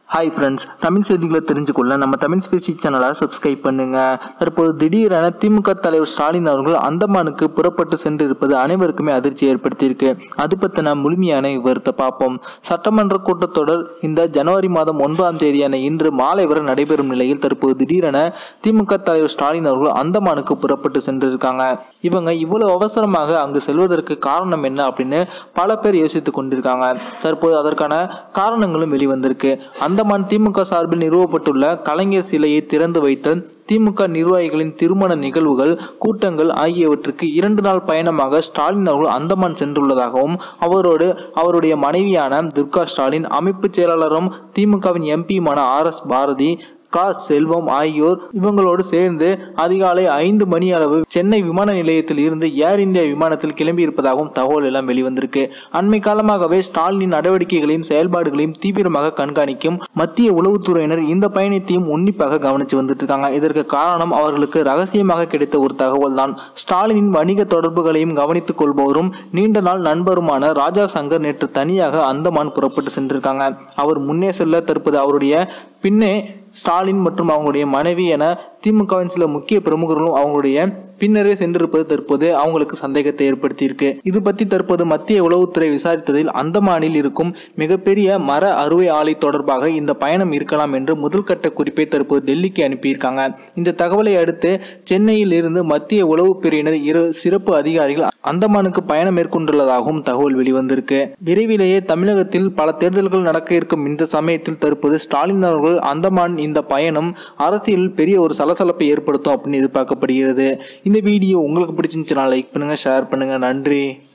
hi friends Tamil செய்திகளை தெரிஞ்சுக்கொள்ள நம்ம Tamil Spacey சேனலை சப்ஸ்கிரைப் பண்ணுங்க தற்போது திடீரென திமுக தலைவர் ஸ்டாலின் அவர்கள் அந்தமானுக்கு புறப்பட்டு சென்று இருப்பது அனைவருக்குமே அதிர்ச்சி ஏற்படுத்தியிருக்கு அது பற்றின முழுமையான விவரத்தை பார்ப்போம் சட்டமன்ற கூட்டத்தொடர் இந்த ஜனவரி மாதம் ஒன்பதாம் தேதியான இன்று மாலை வரை நடைபெறும் நிலையில் தற்போது திடீரென திமுக தலைவர் ஸ்டாலின் அவர்கள் அந்தமானுக்கு புறப்பட்டு சென்றிருக்காங்க இவங்க இவ்வளவு அவசரமாக அங்கு செல்வதற்கு காரணம் என்ன அப்படின்னு பல பேர் யோசித்துக் கொண்டிருக்காங்க தற்போது அதற்கான காரணங்களும் வெளிவந்திருக்கு அந்தமான் திமுக சார்பில் நிறுவப்பட்டுள்ள கலைஞர் சிலையை திறந்து வைத்தல் திமுக நிர்வாகிகளின் திருமண நிகழ்வுகள் கூட்டங்கள் ஆகியவற்றுக்கு இரண்டு நாள் பயணமாக ஸ்டாலின் அவர்கள் அந்தமான் சென்றுள்ளதாகவும் அவரோடு அவருடைய மனைவியான துர்கா ஸ்டாலின் அமைப்பு செயலாளரும் திமுகவின் எம்பியுமான ஆர் எஸ் பாரதி கா செல்வம் ஆகியோர் இவங்களோடு சேர்ந்து அதிகாலை ஐந்து மணி அளவு சென்னை விமான நிலையத்தில் இருந்து ஏர் இந்தியா விமானத்தில் கிளம்பி இருப்பதாகவும் தகவல் எல்லாம் வெளிவந்திருக்கு அண்மை காலமாகவே ஸ்டாலின் நடவடிக்கைகளையும் செயல்பாடுகளையும் தீவிரமாக கண்காணிக்கும் மத்திய உளவுத்துறையினர் இந்த பயணத்தையும் உன்னிப்பாக கவனித்து வந்துட்டு இருக்காங்க இதற்கு காரணம் அவர்களுக்கு ரகசியமாக கிடைத்த ஒரு தகவல் தான் ஸ்டாலினின் வணிக தொடர்புகளையும் கவனித்துக் கொள்பவரும் நீண்ட நாள் நண்பருமான ராஜா சங்கர் நேற்று தனியாக அந்தமான் புறப்பட்டு சென்றிருக்காங்க அவர் முன்னே செல்ல தற்போது அவருடைய பின்னே ஸ்டாலின் மற்றும் அவங்களுடைய மனைவி என திமுகவின் சில முக்கிய பிரமுகர்களும் அவங்களுடைய பின்னரே சென்றிருப்பது தற்போது அவங்களுக்கு சந்தேகத்தை ஏற்படுத்தியிருக்கு இது பற்றி தற்போது மத்திய உளவுத்துறை விசாரித்ததில் அந்தமானில் இருக்கும் மிகப்பெரிய மர அறுவை ஆலை தொடர்பாக இந்த பயணம் இருக்கலாம் என்று முதல்கட்ட குறிப்பை தற்போது டெல்லிக்கு அனுப்பியிருக்காங்க இந்த தகவலை அடுத்து சென்னையில் இருந்து மத்திய உளவு பிரிவினர் இரு சிறப்பு அதிகாரிகள் அந்தமானுக்கு பயணம் மேற்கொண்டுள்ளதாகவும் தகவல் வெளிவந்திருக்கு விரைவிலேயே தமிழகத்தில் பல தேர்தல்கள் நடக்க இருக்கும் இந்த சமயத்தில் தற்போது ஸ்டாலின் அவர்கள் அந்தமான் இந்த பயணம் அரசியலில் பெரிய ஒரு சலசலப்பை ஏற்படுத்தும் அப்படின்னு எதிர்பார்க்கப்படுகிறது இந்த வீடியோ உங்களுக்கு பிடிச்சிருந்துச்சுன்னா லைக் பண்ணுங்க ஷேர் பண்ணுங்க நன்றி